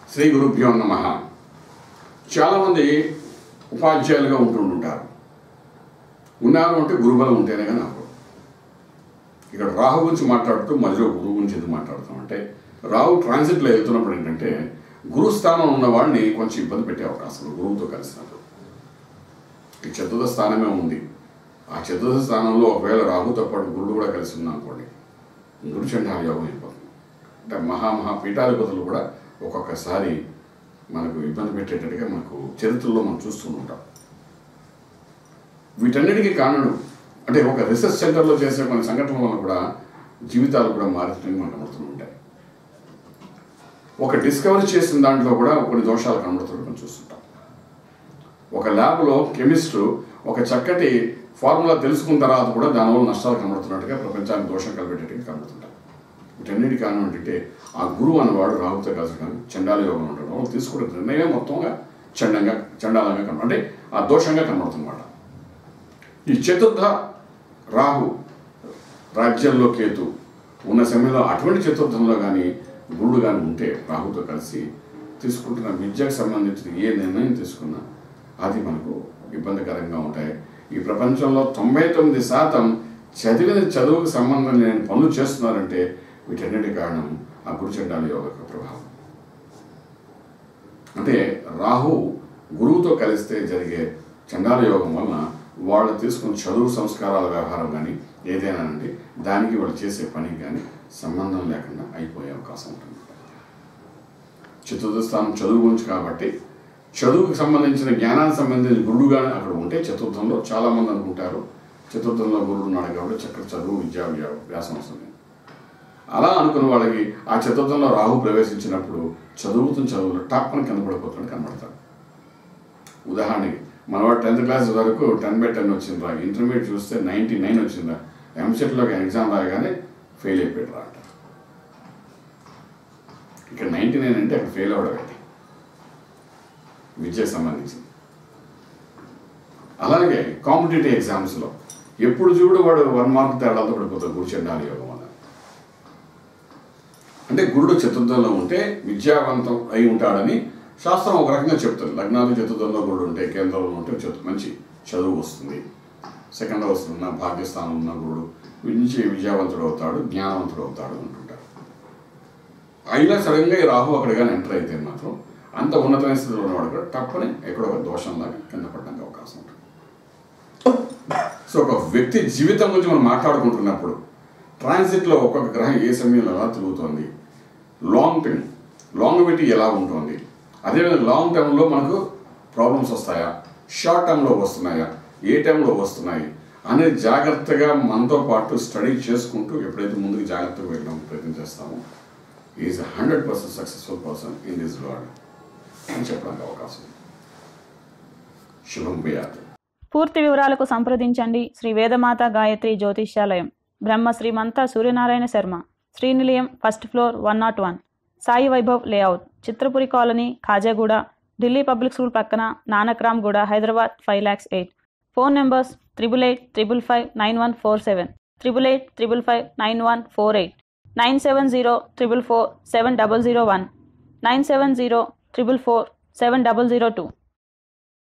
శ్రీ గురుభ్యో నమ చాలామంది ఉపాధ్యాయులుగా ఉంటుంటారు ఉన్నారు అంటే గురుబలం ఉంటేనే కానీ అవ్వదు ఇక్కడ రాహు గురించి మాట్లాడుతూ మధ్యలో గురువు గురించి ఎందుకు మాట్లాడుతాం అంటే రాహు ట్రాన్సిట్లో వెళ్తున్నప్పుడు ఏంటంటే గురుస్థానం ఉన్న వాడిని కొంచెం ఇబ్బంది పెట్టే అవకాశం ఉంది గురువుతో కలిసినప్పుడు ఈ చతుర్థ స్థానమే ఉంది ఆ చతుర్థ స్థానంలో ఒకవేళ రాహుతో పాటు గురుడు కూడా కలిసి ఉన్నా అనుకోండి గురు చండాల యోగం అయిపోతుంది అంటే మహామహా పీఠాధిపతులు కూడా ఒక్కొక్కసారి మనకు ఇబ్బంది పెట్టేటట్టుగా మనకు చరిత్రలో మనం చూస్తూ ఉంటాం వీటన్నిటికీ కారణం అంటే ఒక రీసెర్చ్ సెంటర్లో చేసే కొన్ని సంఘటనల వల్ల కూడా జీవితాలు కూడా మారుతున్నాయి మనకు కనబడుతూ ఉంటాయి ఒక డిస్కవరీ చేసిన దాంట్లో కూడా కొన్ని దోషాలు కనబడుతున్నట్టు మనం చూస్తుంటాం ఒక ల్యాబ్లో కెమిస్ట్ ఒక చక్కటి ఫార్ములా తెలుసుకున్న తర్వాత కూడా దానివల్ల నష్టాలు కనబడుతున్నట్టుగా ప్రపంచానికి దోషం కలిపేటట్టుగా కనబడుతుంటారు వీటన్నిటి కారణం ఏంటంటే ఆ గురువు అనేవాడు రాహుతో కలిసి చండాల యోగం ఉండడం వాళ్ళు తీసుకునే నిర్ణయం మొత్తంగా చండంగా చండాలంగా కనబడు అంటే ఆ దోషంగా కనబడుతుందన్నమాట ఈ చతుర్థ రాహు రాజ్యంలో కేతు ఉన్న సమయంలో అటువంటి చతుర్థంలో కానీ గురుడు కానీ ఉంటే రాహుతో కలిసి తీసుకుంటున్న విద్యకు సంబంధించిన ఏ నిర్ణయం తీసుకున్నా అది మనకు ఇబ్బందికరంగా ఉంటాయి ఈ ప్రపంచంలో తొంభై తొమ్మిది శాతం చదివిన చదువుకు సంబంధం లేని పనులు చేస్తున్నారంటే వీటన్నిటి కారణం ఆ గురుచండాల యోగ యొక్క ప్రభావం అంటే రాహు గురువుతో కలిస్తే జరిగే చండాల యోగం వలన వాళ్ళు తీసుకున్న చదువు సంస్కారాల వ్యవహారం కానీ ఏదైనా అండి దానికి వాళ్ళు చేసే పనికి కానీ సంబంధం లేకుండా అయిపోయే అవకాశం ఉంటుంది చతుర్థ స్థానం చదువు గురించి కాబట్టి చదువుకు సంబంధించిన జ్ఞానానికి సంబంధించిన గురుడుగా అక్కడ ఉంటే చతుర్థంలో చాలామంది అనుకుంటారు చతుర్థంలో గురుడు ఉన్నాడు కాబట్టి చక్కటి చదువు విద్యా వ్యా- వ్యాసం వస్తుంది అలా అనుకున్న వాళ్ళకి ఆ చతుర్థంలో రాహు ప్రవేశించినప్పుడు చదువుతున్న చదువులో టాప్ని కింద పడిపోతున్నట్టు కనబడతాడు ఉదాహరణకి మనవాడు టెన్త్ క్లాస్ వరకు టెన్ బై టెన్ వచ్చిందా ఇంటర్మీడియట్ చూస్తే నైంటీ నైన్ వచ్చిందా ఎంసెట్లో ఎగ్జామ్ రాగానే ఫెయిల్ అయిపోయాడు రా అంటారు ఇక్కడ నైంటీ నైన్ అంటే అక్కడ ఫెయిల్ అవ్వడం ఏంటి విద్యకు సంబంధించి అలాగే కాంపిటేటివ్ ఎగ్జామ్స్లో ఎప్పుడు చూడు వాడు వన్ మార్క్ తేడాలతో పడిపోతాడు గురుచండాలి యోగం వల్ల అంటే గురుడు చతుర్థంలో ఉంటే విద్యావంతం అయి ఉంటాడని శాస్త్రం ఒక రకంగా చెప్తుంది లగ్నాలు చతుర్థంలో గురుడు ఉంటే కేంద్రంలో ఉంటే చతు మంచి చదువు వస్తుంది సెకండ్ హౌస్ ఉన్న భాగ్యస్థానం ఉన్న గురుడు వీటి నుంచి విద్యావంతుడు అవుతాడు జ్ఞానవంతుడు అవుతాడు అంటుంటారు అయినా సడన్గా ఈ రాహు అక్కడ కానీ ఎంటర్ అయితే మాత్రం అంత ఉన్నతమైన స్థితిలో ఉన్నవాడు కూడా తప్పని ఎక్కడో ఒక దోషంలాగా కింద పడడానికి అవకాశం ఉంటుంది సో ఒక వ్యక్తి జీవితం గురించి మనం మాట్లాడుకుంటున్నప్పుడు ట్రాన్సిట్లో ఒక్కొక్క గ్రహం ఏ సమయంలో ఎలా తిరుగుతోంది లాంగ్ టైం లాంగివిటీ ఎలా ఉంటుంది అదేవిధంగా లాంగ్ టర్మ్లో మనకు ప్రాబ్లమ్స్ వస్తాయా షార్ట్ టర్మ్లో వస్తున్నాయా ఏ టైంలో వస్తున్నాయి అనేది జాగ్రత్తగా మనతో పాటు స్టడీ చేసుకుంటూ ఎప్పుడైతే ముందుకు జాగ్రత్తగా వెళ్ళడం ప్రయత్నం చేస్తామో is hundred percent successful person in this world అని చెప్పడానికి అవకాశం ఉంది శుభం భయాత్ పూర్తి వివరాలకు సంప్రదించండి Shri Vedamata Gayatri Jyotishyalayam Brahma Srimanta Suryanarayana Sharma Srinilayam first floor one not one Sai Vaibhav layout Chitrapuri colony Khajaguda Delhi public school పక్కన Nanakramguda Hyderabad five lakhs eight phone numbers triple eight triple five nine one four seven triple eight triple five nine one four eight nine seven zero triple four seven double zero one nine seven zero triple four seven double zero two